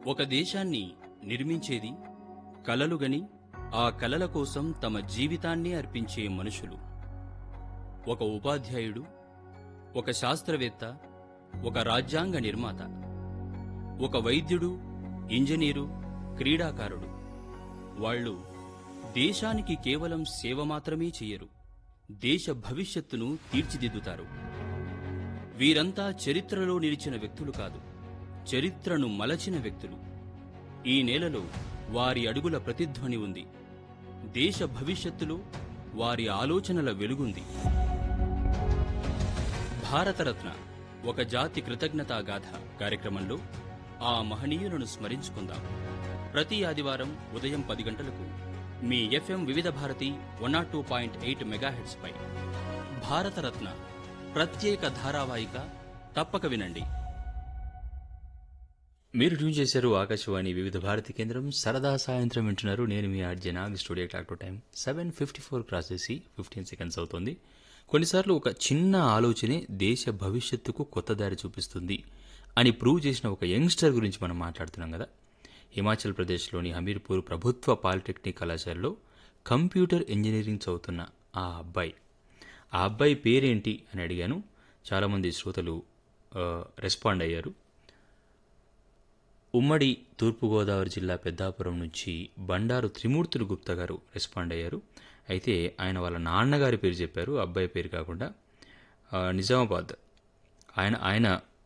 ఒక దేశాన్ని నిర్మించేది కలలుగని ఆ కలల కోసం తమ జీవితాన్ని అర్పించే మనుషులు ఒక ఉపాధ్యాయుడు ఒక శాస్త్రవేత్త ఒక రాజ్యాంగ నిర్మాత ఒక వైద్యుడు ఇంజనీరు క్రీడాకారుడు వాళ్ళు దేశానికి కేవలం సేవ మాత్రమే చెయ్యరు దేశ భవిష్యత్తును తీర్చిదిద్దుతారు వీరంతా చరిత్రలో నిలిచిన వ్యక్తులు కాదు చరిత్రను మలచిన వ్యక్తులు ఈ నేలలో వారి అడుగుల ప్రతిధ్వని ఉంది దేశ భవిష్యత్తులో వారి ఆలోచనల వెలుగుంది భారతరత్న ఒక జాతి కృతజ్ఞతా గాథ కార్యక్రమంలో ఆ మహనీయులను స్మరించుకుందాం ప్రతి ఆదివారం ఉదయం పది గంటలకు మీ FM Vividh Bharati one nought two point eight megahertz పై భారతరత్న ప్రత్యేక ధారావాహిక తప్పక వినండి మీరు ట్యూన్ చేశారు ఆకాశవాణి వివిధ భారతి కేంద్రం సరదా సాయంత్రం వింటున్నారు నేను మీ ఆర్జన studio clock time seven fifty four cross చేసి ఫిఫ్టీన్ సెకండ్స్ అవుతుంది కొన్నిసార్లు ఒక చిన్న ఆలోచనే దేశ భవిష్యత్తుకు కొత్త దారి చూపిస్తుంది అని ప్రూవ్ చేసిన ఒక యంగ్స్టర్ గురించి మనం మాట్లాడుతున్నాం కదా హిమాచల్ ప్రదేశ్లోని హమీర్పూర్ ప్రభుత్వ పాలిటెక్నిక్ కళాశాలలో కంప్యూటర్ ఇంజనీరింగ్ చదువుతున్న ఆ అబ్బాయి ఆ అబ్బాయి పేరేంటి అని అడిగాను చాలామంది శ్రోతలు ఆ, రెస్పాండ్ అయ్యారు ఉమ్మడి తూర్పుగోదావరి జిల్లా పెద్దాపురం నుంచి బండారు త్రిమూర్తులు గుప్తా గారు రెస్పాండ్ అయ్యారు అయితే ఆయన వాళ్ళ నాన్నగారి పేరు చెప్పారు అబ్బాయి పేరు కాకుండా ఆ, నిజామాబాద్ ఆయన ఆయన